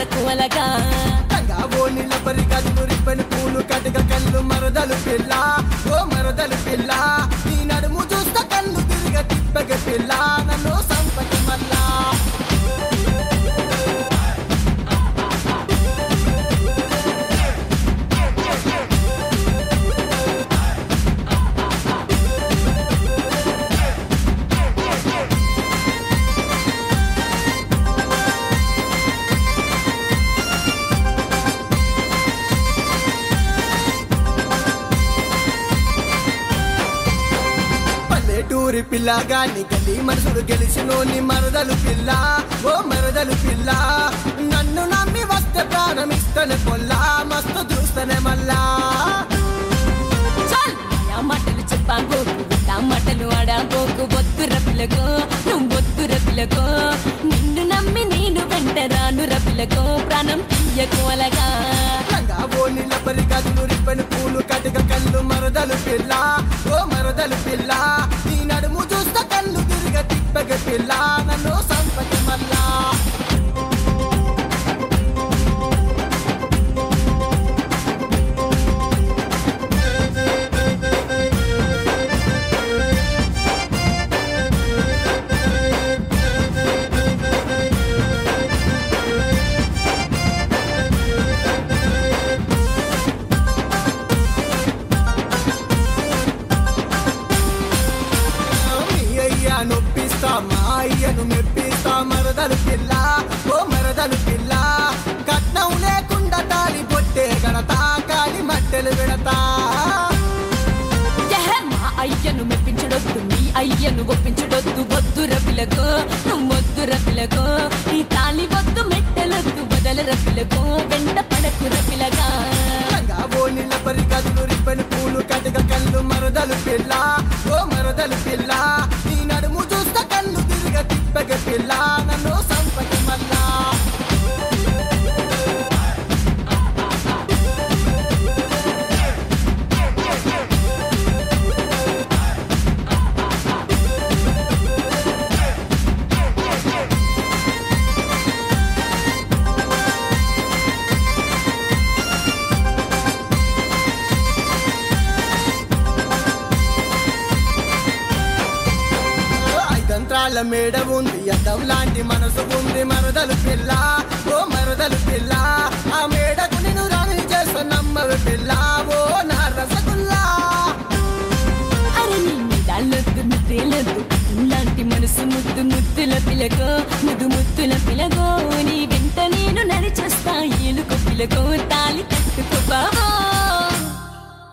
తీయకువలగా రంగా ఓనిల పరిగదులు రిబ్బని పూలు కటిక కళ్ళు మరదలు పిల్ల ఓ మరదలు పిల్ల నీ నడుము చూస్తా కళ్ళు తిరిగ తిప్పగ పిల్ల నన్ను సంపటి మల్లా పల్లెటూరి పిల్లగాని గలి మనసుడు గెలిచినోని మరదలు పిల్ల ఓ మరదలు పిల్ల నన్ను నమ్మి వస్తే ప్రాణం ఇస్తనే పొల్లా మస్తు చూస్తనే మళ్ళా చాల్ ఆ మాటలు చెప్పాబోకు ఆ మాటలు ఆడాబోకు బొత్తుర పిల్లకో నువ్వు బొత్తుర పిల్లకో నిన్ను నమ్మి నేను వెంట రాను రపిలకో ప్రాణం తీయకువలగా రంగా ఓనిల పరిగదులు రిబ్బని పూలు కటిక కళ్ళు మరదలు పిల్ల ఓ మరదలు పిల్ల నీ నడుము చూస్తా కళ్ళు తిరిగ తిప్పగ పిల్ల నన్ను సంపటి మల్లా మీ అయ్యా నొప్పిస్తా మా అయ్యను మెప్పిస్తా మరదలు పిల్ల ఓ మరదలు పిల్ల కట్నం లేకుండా తాలి పొట్టే గడతా కాలి మట్టెలు విడతా ఎహె, మా అయ్యను మెప్పించడొద్దు నీ అయ్యను ఒప్పించడొద్దు వద్దుర పిలకో నువ్వు వద్దుర పిలకో ఈ తాళి వద్దు మెట్టలొద్దు బదలర పిలకో వెంట పడకుర పిలగా రంగా ఓనిల పరిగదులు రిబ్బని పూలు కటిక కళ్ళు మరదలు పిల్ల ఓ మరదలు పిల్ల నీ నడుము చూస్తా కళ్ళు తిరిగ తిప్పగ పిల్ల నన్ను సంపటి మల్లా ఐదంత్రాల మేడ ఉంది అద్దం లాంటి మనసు ఉంది మరదలు పిల్ల ఓ మరదలు పిల్ల ఆ మేడకు నేను రాణి చేస్తా నమ్మవి పిల్ల ఓ నా రసగుల్లా అరే నీ నిదాలొద్దు నిద్రేలొద్దు ఇలాంటి మనసు ముద్దు ముద్దుల పిలకో ముద్దు ముద్దుల పిలగో నీ వెంట నేను నడిచేస్తా ఏలుకో పిలకో తా